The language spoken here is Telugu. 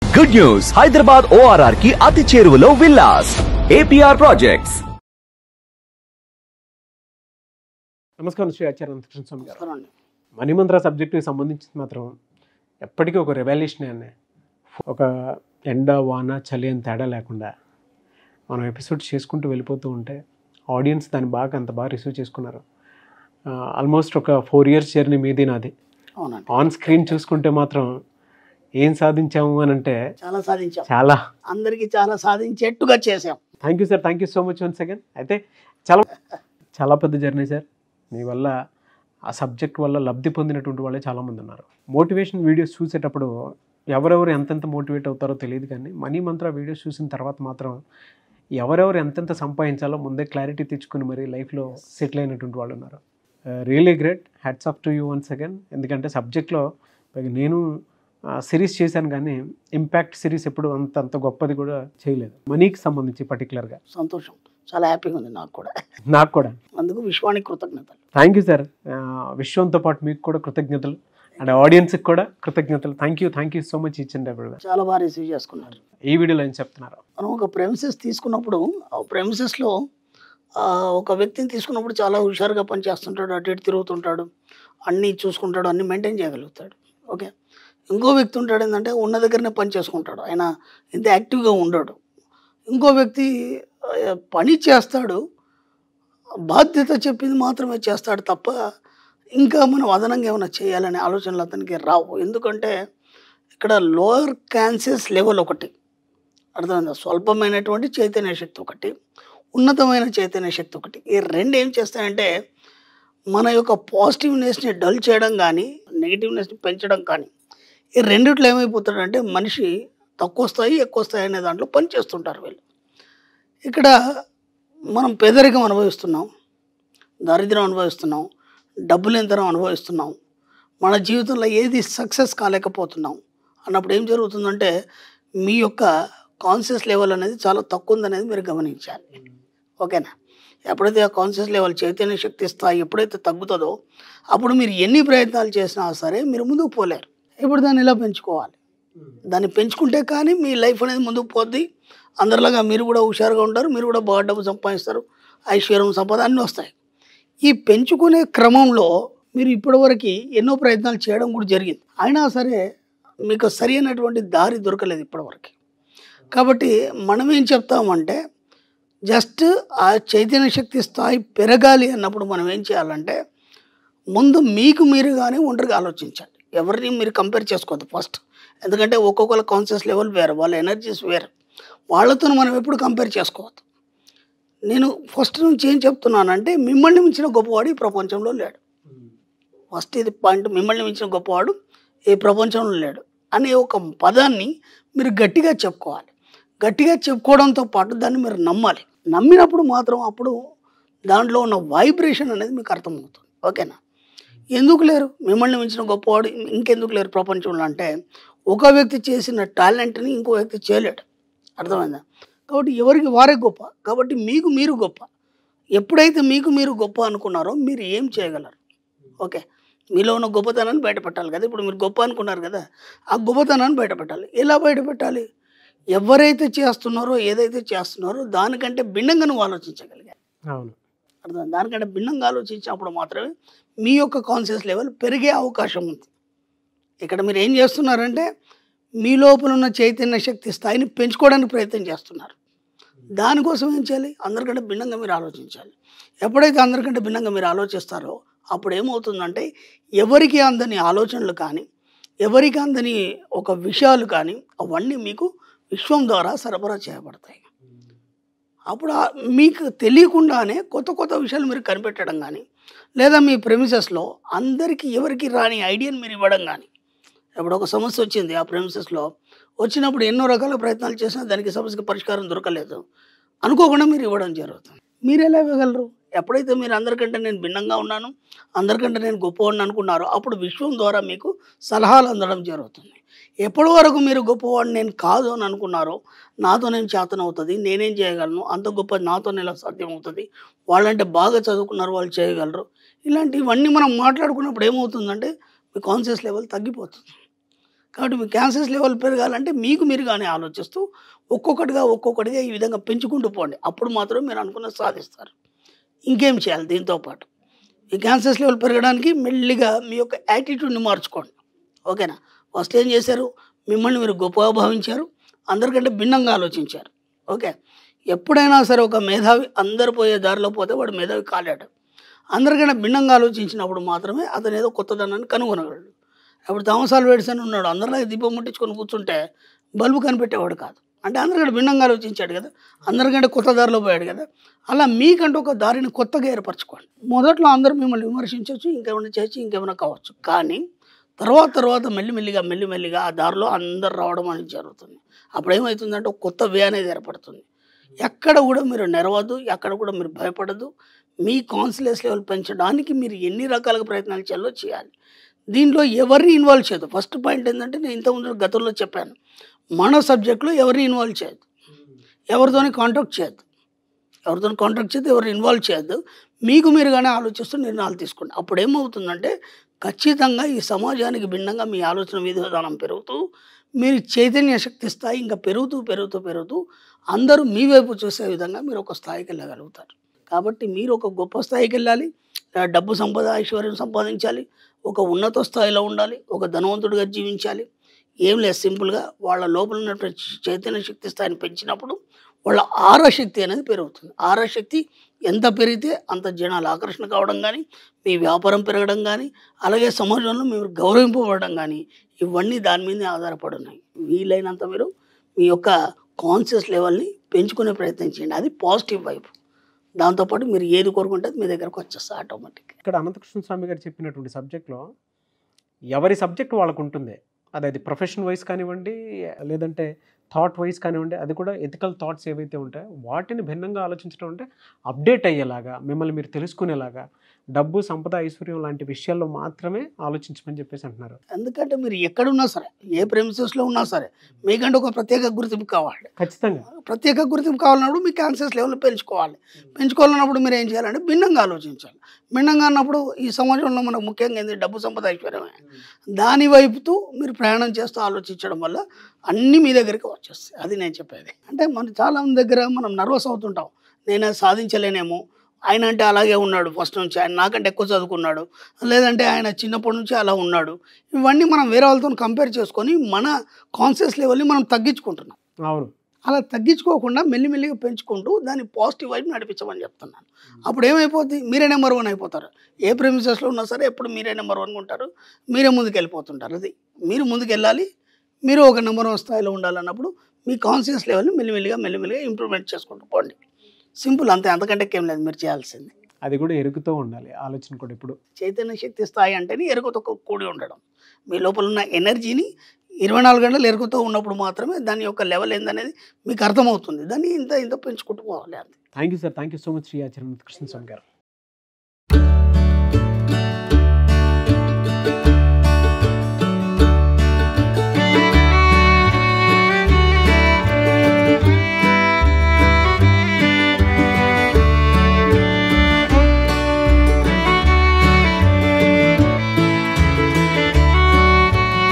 గుడ్ న్యూస్ హైదరాబాద్ ఓఆర్ఆర్ కి అతి చేరువలో విల్లాస్ ఏపీఆర్ ప్రాజెక్ట్స్ నమస్కారం శ్రీ ఆచార్య కృష్ణ స్వామి గారు నమస్కారం అండి మణిమంత్ర సబ్జెక్టుకి సంబంధించి మాత్రం ఎప్పటికీ ఒక రెవల్యూషన్ అనే ఒక ఎండ వాన చలి అని తేడా లేకుండా మనం ఎపిసోడ్స్ చేసుకుంటూ వెళ్ళిపోతూ ఉంటే ఆడియన్స్ దాన్ని బాగా అంత బాగా రిసీవ్ చేసుకున్నారు ఆల్మోస్ట్ ఒక ఫోర్ ఇయర్స్ జర్నీ మీది నాది అవునండి ఆన్ స్క్రీన్ చూసుకుంటే మాత్రం ఏం సాధించాము అని అంటే చాలా సాధించాం చాలా అందరికీ చాలా సాధించేట్టుగా చేసాం thank you sir thank you so much once again అయితే చాలా చాలా పెద్ద జర్నీ సార్ మీ వల్ల ఆ సబ్జెక్ట్ వల్ల లబ్ధి పొందినటువంటి వాళ్ళే చాలామంది ఉన్నారు మోటివేషన్ వీడియోస్ చూసేటప్పుడు ఎవరెవరు ఎంతెంత మోటివేట్ అవుతారో తెలియదు కానీ మనీ మంత్ర వీడియోస్ చూసిన తర్వాత మాత్రం ఎవరెవరు ఎంతెంత సంపాదించాలో ముందే క్లారిటీ తెచ్చుకుని మరి లైఫ్లో సెటిల్ అయినటువంటి వాళ్ళు ఉన్నారు really great hats off to you once again ఎందుకంటే సబ్జెక్ట్లో నేను సిరీస్ చేశాను కానీ ఇంపాక్ట్ సిరీస్ ఎప్పుడు అంత అంత గొప్పది కూడా చేయలేదు మనీకి సంబంధించి పర్టికులర్గా సంతోషం చాలా హ్యాపీగా ఉంది నాకు కూడా నాకు కూడా అందుకు విశ్వానికి కృతజ్ఞతలు థ్యాంక్ యూ సార్ విశ్వంతో పాటు మీకు కూడా కృతజ్ఞతలు అండ్ ఆడియన్స్కి కూడా కృతజ్ఞతలు thank you thank you so much ఇచ్చింది ఎవరు చాలా బాగా రిసీవ్ చేసుకున్నారు ఈ వీడియోలో ఏం చెప్తున్నారు మనం ఒక ప్రెమిసెస్ తీసుకున్నప్పుడు ఆ ప్రెమిసెస్లో ఒక వ్యక్తిని తీసుకున్నప్పుడు చాలా హుషారుగా పనిచేస్తుంటాడు అటు ఇటు తిరుగుతుంటాడు అన్నీ చూసుకుంటాడు అన్నీ మెయింటైన్ చేయగలుగుతాడు ఓకే ఇంకో వ్యక్తి ఉంటాడు ఏంటంటే ఉన్న దగ్గరనే పని చేసుకుంటాడు ఆయన ఇంత యాక్టివ్గా ఉండడు ఇంకో వ్యక్తి ఆ, పని చేస్తాడు బాధ్యత చెప్పింది మాత్రమే చేస్తాడు తప్ప ఇంకా మనం అదనంగా ఏమైనా చేయాలనే ఆలోచనలు అతనికి రావు ఎందుకంటే ఇక్కడ లోయర్ క్యాన్సెస్ లెవెల్ ఒకటి అర్థమైందా స్వల్పమైనటువంటి చైతన్య శక్తి ఒకటి ఉన్నతమైన చైతన్య శక్తి ఒకటి ఈ రెండు ఏం చేస్తాయంటే మన యొక్క పాజిటివ్నెస్ని డల్ చేయడం కానీ నెగిటివ్నెస్ని పెంచడం కానీ ఈ రెండిట్లో ఏమైపోతాడంటే మనిషి తక్కువ స్థాయి ఎక్కువ స్థాయి అనే దాంట్లో పని చేస్తుంటారు వీళ్ళు ఇక్కడ మనం పేదరికం అనుభవిస్తున్నాం దారిద్ర్యం అనుభవిస్తున్నాం డబ్బు లేనితనం అనుభవిస్తున్నాం మన జీవితంలో ఏది సక్సెస్ కాలేకపోతున్నాం అన్నప్పుడు ఏం జరుగుతుందంటే మీ యొక్క కాన్షియస్ లెవెల్ అనేది చాలా తక్కువ ఉందనేది మీరు గమనించాలి ఓకేనా ఎప్పుడైతే ఆ కాన్షియస్ లెవెల్ చైతన్య శక్తి స్థాయి ఎప్పుడైతే తగ్గుతుందో అప్పుడు మీరు ఎన్ని ప్రయత్నాలు చేసినా సరే మీరు ముందుకు పోలేరు ఇప్పుడు దాన్ని ఇలా పెంచుకోవాలి దాన్ని పెంచుకుంటే కానీ మీ లైఫ్ అనేది ముందుకు పోద్ది అందరిలాగా మీరు కూడా హుషారుగా ఉంటారు మీరు కూడా బాగా డబ్బు సంపాదిస్తారు ఐశ్వర్యం సంపద అన్నీ వస్తాయి ఈ పెంచుకునే క్రమంలో మీరు ఇప్పటివరకు ఎన్నో ప్రయత్నాలు చేయడం కూడా జరిగింది అయినా సరే మీకు సరి అయినటువంటి దారి దొరకలేదు ఇప్పటివరకు కాబట్టి మనం ఏం చెప్తామంటే జస్ట్ ఆ చైతన్య శక్తి స్థాయి పెరగాలి అన్నప్పుడు మనం ఏం చేయాలంటే ముందు మీకు మీరుగానే ఒంటరిగా ఆలోచించండి ఎవరిని మీరు కంపేర్ చేసుకోవద్దు ఫస్ట్ ఎందుకంటే ఒక్కొక్కరు కాన్షియస్ లెవెల్ వేరు వాళ్ళ ఎనర్జీస్ వేరు వాళ్ళతో మనం ఎప్పుడు కంపేర్ చేసుకోవద్దు నేను ఫస్ట్ నుంచి ఏం చెప్తున్నానంటే మిమ్మల్ని మించిన గొప్పవాడు ఈ ప్రపంచంలో లేడు ఫస్ట్ ఇది పాయింట్ మిమ్మల్ని మించిన గొప్పవాడు ఈ ప్రపంచంలో లేడు అనే ఒక పదాన్ని మీరు గట్టిగా చెప్పుకోవాలి గట్టిగా చెప్పుకోవడంతో పాటు దాన్ని మీరు నమ్మాలి నమ్మినప్పుడు మాత్రం అప్పుడు దాంట్లో ఉన్న వైబ్రేషన్ అనేది మీకు అర్థమవుతుంది ఓకేనా ఎందుకు లేరు మిమ్మల్ని మించిన గొప్పవాడు ఇంకెందుకు లేరు ప్రపంచంలో అంటే ఒక వ్యక్తి చేసిన టాలెంట్ని ఇంకో వ్యక్తి చేయలేడు అర్థమైందా కాబట్టి ఎవరికి వారే గొప్ప కాబట్టి మీకు మీరు గొప్ప ఎప్పుడైతే మీకు మీరు గొప్ప అనుకున్నారో మీరు ఏం చేయగలరు ఓకే మీలో ఉన్న గొప్పతనాన్ని బయటపెట్టాలి కదా ఇప్పుడు మీరు గొప్ప అనుకున్నారు కదా ఆ గొప్పతనాన్ని బయటపెట్టాలి ఎలా బయటపెట్టాలి ఎవరైతే చేస్తున్నారో ఏదైతే చేస్తున్నారో దానికంటే భిన్నంగా నువ్వు ఆలోచించగలిగారు అవును అర్థం దానికంటే భిన్నంగా ఆలోచించినప్పుడు మాత్రమే మీ యొక్క కాన్షియస్ లెవెల్ పెరిగే అవకాశం ఉంది ఇక్కడ మీరు ఏం చేస్తున్నారంటే మీ లోపల ఉన్న చైతన్య శక్తి స్థాయిని పెంచుకోవడానికి ప్రయత్నం చేస్తున్నారు దానికోసం ఏం చేయాలి అందరికంటే భిన్నంగా మీరు ఆలోచించాలి ఎప్పుడైతే అందరికంటే భిన్నంగా మీరు ఆలోచిస్తారో అప్పుడు ఏమవుతుందంటే ఎవరికి అందని ఆలోచనలు కానీ ఎవరికి అందని ఒక విషయాలు కానీ అవన్నీ మీకు విశ్వం ద్వారా సరఫరా చేయబడతాయి అప్పుడు ఆ- మీకు తెలియకుండానే కొత్త కొత్త విషయాలు మీరు కనిపెట్టడం కానీ లేదా మీ ప్రెమిసెస్లో అందరికీ ఎవరికి రాని ఐడియాని మీరు ఇవ్వడం కానీ ఇప్పుడు ఒక సమస్య వచ్చింది ఆ ప్రెమిసెస్లో వచ్చినప్పుడు ఎన్నో రకాల ప్రయత్నాలు చేసినా దానికి సమస్యకి పరిష్కారం దొరకలేదు అనుకోకుండా మీరు ఇవ్వడం జరుగుతుంది మీరు ఎలా ఇవ్వగలరు ఎప్పుడైతే మీరు అందరికంటే నేను భిన్నంగా ఉన్నాను అందరికంటే నేను గొప్పవాడిని అనుకున్నారో అప్పుడు విశ్వం ద్వారా మీకు సలహాలు అందడం జరుగుతుంది ఎప్పటి వరకు మీరు గొప్పవాడిని నేను కాదు అని అనుకున్నారో నాతో నేను చేతన అవుతుంది నేనేం చేయగలను అంత గొప్ప నాతో ఎలా సాధ్యం అవుతుంది వాళ్ళంటే బాగా చదువుకున్నారు వాళ్ళు చేయగలరు ఇలాంటివన్నీ మనం మాట్లాడుకున్నప్పుడు ఏమవుతుందంటే మీ కాన్షియస్ లెవెల్ తగ్గిపోతుంది కాబట్టి మీ క్యాన్సర్స్ లెవెల్ పెరగాలంటే మీకు మీరు కానీ ఆలోచిస్తూ ఒక్కొక్కటిగా ఒక్కొక్కటిగా ఈ విధంగా పెంచుకుంటూ పోండి అప్పుడు మాత్రం మీరు అనుకున్నది సాధిస్తారు ఇంకేం చేయాలి దీంతో పాటు ఈ క్యాన్సర్స్ లెవెల్ పెరగడానికి మెల్లిగా మీ యొక్క యాటిట్యూడ్ని మార్చుకోండి ఓకేనా ఫస్ట్ ఏం చేశారు మిమ్మల్ని మీరు గొప్పగా భావించారు అందరికంటే భిన్నంగా ఆలోచించారు ఓకే ఎప్పుడైనా సరే ఒక మేధావి అందరు పోయే దారిలో పోతే వాడు మేధావి కాలేడు అందరికన్నా భిన్నంగా ఆలోచించినప్పుడు మాత్రమే అతను ఏదో కొత్తదనాన్ని కనుగొనగలడు అప్పుడు థామస్ ఆల్వా ఎడిసన్ ఉన్నాడు అందరిలాగా దీపం ముట్టించుకొని కూర్చుంటే బల్బు కనిపెట్టేవాడు కాదు అంటే అందరికంటే భిన్నంగా ఆలోచించాడు కదా అందరికంటే కొత్త దారిలో పోయాడు కదా అలా మీకంటూ ఒక దారిని కొత్తగా ఏర్పరచుకోండి మొదట్లో అందరూ మిమ్మల్ని విమర్శించవచ్చు ఇంకేమైనా చేయొచ్చు ఇంకేమైనా కావచ్చు కానీ తర్వాత తర్వాత మెల్లిమెల్లిగా మెల్లిమెల్లిగా ఆ దారిలో అందరు రావడం అనేది జరుగుతుంది అప్పుడు ఏమవుతుందంటే ఒక కొత్త వే అనేది ఏర్పడుతుంది ఎక్కడ కూడా మీరు నెరవద్దు ఎక్కడ కూడా మీరు భయపడద్దు మీ కాన్సిలెస్ లెవెల్ పెంచడానికి మీరు ఎన్ని రకాలుగా ప్రయత్నాలు చేయాలో చేయాలి దీంట్లో ఎవరిని ఇన్వాల్వ్ చేయదు ఫస్ట్ పాయింట్ ఏంటంటే నేను ఇంతకుముందు గతంలో చెప్పాను మన సబ్జెక్ట్లో ఎవరిని ఇన్వాల్వ్ చేయదు ఎవరితోని కాంటాక్ట్ చేయొద్దు ఎవరితో కాంటాక్ట్ చేయొద్దు ఎవరిని ఇన్వాల్వ్ చేయొద్దు మీకు మీరుగానే ఆలోచిస్తూ నిర్ణయాలు తీసుకోండి అప్పుడు ఏమవుతుందంటే ఖచ్చితంగా ఈ సమాజానికి భిన్నంగా మీ ఆలోచన విధి విధానం పెరుగుతూ మీరు చైతన్య శక్తి స్థాయి ఇంకా పెరుగుతూ పెరుగుతూ పెరుగుతూ అందరూ మీ వైపు చూసే విధంగా మీరు ఒక స్థాయికి వెళ్ళగలుగుతారు కాబట్టి మీరు ఒక గొప్ప స్థాయికి వెళ్ళాలి ఆ డబ్బు సంపద ఐశ్వర్యం సంపాదించాలి ఒక ఉన్నత స్థాయిలో ఉండాలి ఒక ధనవంతుడిగా జీవించాలి ఏం లేదు సింపుల్గా వాళ్ళ లోపల ఉన్నటువంటి చైతన్య శక్తి స్థాయిని పెంచినప్పుడు వాళ్ళ ఆరశక్తి అనేది పెరుగుతుంది ఆరశక్తి ఎంత పెరిగితే అంత జనాలు ఆకర్షణ కావడం కానీ మీ వ్యాపారం పెరగడం కానీ అలాగే సమాజంలో మీరు గౌరవింపబడడం కానీ ఇవన్నీ దాని మీదే ఆధారపడి ఉన్నాయి వీలైనంత మీరు మీ యొక్క కాన్షియస్ లెవెల్ని పెంచుకునే ప్రయత్నం చేయండి అది పాజిటివ్ వైపు దాంతోపాటు మీరు ఏది కోరుకుంటే అది మీ దగ్గరకు వచ్చేస్తుంది ఆటోమేటిక్ ఇక్కడ అనంతకృష్ణ స్వామి గారు చెప్పినటువంటి సబ్జెక్ట్లో ఎవరి సబ్జెక్ట్ వాళ్ళకు ఉంటుంది అది అది ప్రొఫెషన్ వైజ్ కానివ్వండి లేదంటే థాట్ వైజ్ కానివ్వండి అది కూడా ఎథికల్ థాట్స్ ఏవైతే ఉంటాయో వాటిని భిన్నంగా ఆలోచించడం అంటే అప్డేట్ అయ్యేలాగా మిమ్మల్ని మీరు తెలుసుకునేలాగా డబ్బు సంపద ఐశ్వర్యం లాంటి విషయాల్లో మాత్రమే ఆలోచించమని చెప్పేసి అంటున్నారు ఎందుకంటే మీరు ఎక్కడున్నా సరే ఏ ప్రెమిసెస్లో ఉన్నా సరే మీకంటే ఒక ప్రత్యేక గుర్తింపు కావాలి ఖచ్చితంగా ప్రత్యేక గుర్తింపు కావాలన్నప్పుడు మీ క్యాన్సర్స్ లెవెల్ పెంచుకోవాలి పెంచుకోవాలన్నప్పుడు మీరు ఏం చేయాలంటే భిన్నంగా ఆలోచించాలి భిన్నంగా అన్నప్పుడు ఈ సమాజంలో మనకు ముఖ్యంగా ఏంది డబ్బు సంపద ఐశ్వర్యమే దాని వైపుతూ మీరు ప్రయాణం చేస్తూ ఆలోచించడం వల్ల అన్నీ మీ దగ్గరికి వచ్చేస్తాయి అది నేను చెప్పేది అంటే మన చాలా మంది దగ్గర మనం నర్వస్ అవుతుంటాం నేను అది సాధించలేనేమో ఆయన అంటే అలాగే ఉన్నాడు ఫస్ట్ నుంచి ఆయన నాకంటే ఎక్కువ చదువుకున్నాడు లేదంటే ఆయన చిన్నప్పటి నుంచి అలా ఉన్నాడు ఇవన్నీ మనం వేరే వాళ్ళతో కంపేర్ చేసుకొని మన కాన్షియస్ లెవెల్ని మనం తగ్గించుకుంటున్నాం అవును అలా తగ్గించుకోకుండా మెల్లిమెల్లిగా పెంచుకుంటూ దాన్ని పాజిటివ్ వైపు నడిపించమని చెప్తున్నాను అప్పుడు ఏమైపోద్ది మీరే నెంబర్ వన్ అయిపోతారు ఏ ప్రెమిసెస్లో ఉన్నా సరే ఎప్పుడు మీరే నెంబర్ వన్గా ఉంటారు మీరే ముందుకు వెళ్ళిపోతుంటారు అది మీరు ముందుకు వెళ్ళాలి మీరు ఒక నెంబర్ వన్ స్థాయిలో ఉండాలన్నప్పుడు మీ కాన్షియస్ లెవెల్ని మెల్లిమెల్లిగా మెల్లిమెల్లిగా ఇంప్రూవ్మెంట్ చేసుకుంటూ పోండి సింపుల్ అంతే అంతకంటే ఏం లేదు మీరు చేయాల్సింది అది కూడా ఎరుగుతూ ఉండాలి ఆలోచన కూడా ఇప్పుడు చైతన్య శక్తి స్థాయి అంటేనే ఎరుకతో కూడి ఉండడం మీ లోపల ఉన్న ఎనర్జీని ఇరవై నాలుగు గంటలు ఎరుకుతూ ఉన్నప్పుడు మాత్రమే దాని యొక్క లెవెల్ ఏందనేది మీకు అర్థమవుతుంది దాన్ని ఇంత ఇంత పెంచుకుంటూ పోవాలి అంతే thank you sir thank you so much Shri Acharya Krishna Swami గారు